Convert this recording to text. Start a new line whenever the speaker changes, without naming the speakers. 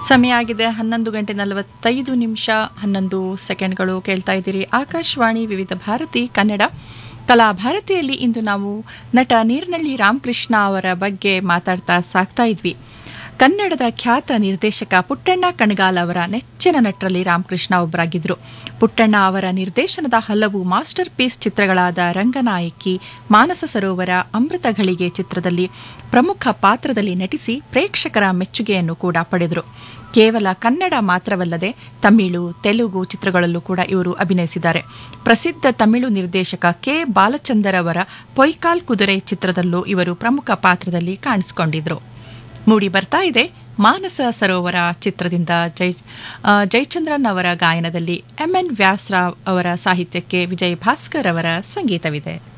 ಸಮಯ ಆಗಿದೆ ಹನ್ನೊಂದು ಗಂಟೆ ನಲವತ್ತೈದು ನಿಮಿಷ ಹನ್ನೊಂದು ಸೆಕೆಂಡ್ಗಳು ಕೇಳ್ತಾ ಇದ್ದೀರಿ ಆಕಾಶವಾಣಿ ವಿವಿಧ ಭಾರತಿ ಕನ್ನಡ ಕಲಾ ಭಾರತಿಯಲ್ಲಿ ಇಂದು ನಾವು ನಟ ನೀರ್ನಳ್ಳಿ ರಾಮಕೃಷ್ಣ ಅವರ ಬಗ್ಗೆ ಮಾತಾಡ್ತಾ ಸಾಕ್ತಾ ಇದ್ವಿ ಕನ್ನಡದ ಖ್ಯಾತ ನಿರ್ದೇಶಕ ಪುಟ್ಟಣ್ಣ ಕಣಗಾಲ್ ಅವರ ನೆಚ್ಚಿನ ನಟರಲ್ಲಿ ರಾಮಕೃಷ್ಣ ಒಬ್ಬರಾಗಿದ್ದರು ಪುಟ್ಟಣ್ಣ ಅವರ ನಿರ್ದೇಶನದ ಹಲವು ಮಾಸ್ಟರ್ ಪೀಸ್ ಚಿತ್ರಗಳಾದ ರಂಗನಾಯಕಿ ಮಾನಸ ಸರೋವರ ಅಮೃತಗಳಿಗೆ ಚಿತ್ರದಲ್ಲಿ ಪ್ರಮುಖ ಪಾತ್ರದಲ್ಲಿ ನಟಿಸಿ ಪ್ರೇಕ್ಷಕರ ಮೆಚ್ಚುಗೆಯನ್ನು ಕೂಡ ಪಡೆದರು ಕೇವಲ ಕನ್ನಡ ಮಾತ್ರವಲ್ಲದೆ ತಮಿಳು ತೆಲುಗು ಚಿತ್ರಗಳಲ್ಲೂ ಕೂಡ ಇವರು ಅಭಿನಯಿಸಿದ್ದಾರೆ ಪ್ರಸಿದ್ಧ ತಮಿಳು ನಿರ್ದೇಶಕ ಕೆ ಬಾಲಚಂದರ್ ಅವರ ಪೊಯ್ಕಾಲ್ ಕುದುರೆ ಚಿತ್ರದಲ್ಲೂ ಇವರು ಪ್ರಮುಖ ಪಾತ್ರದಲ್ಲಿ ಕಾಣಿಸಿಕೊಂಡಿದ್ರು ಮೂಡಿ ಬರ್ತಾ ಇದೆ ಮಾನಸ ಸರೋವರ ಚಿತ್ರದಿಂದ ಜೈ ಆ, ಜಯಚಂದ್ರನ್ ಅವರ ಗಾಯನದಲ್ಲಿ ಎಂ ಎನ್ ವ್ಯಾಸರಾವ್ ಅವರ ಸಾಹಿತ್ಯಕ್ಕೆ ವಿಜಯ್ ಭಾಸ್ಕರ್ ಅವರ ಸಂಗೀತವಿದೆ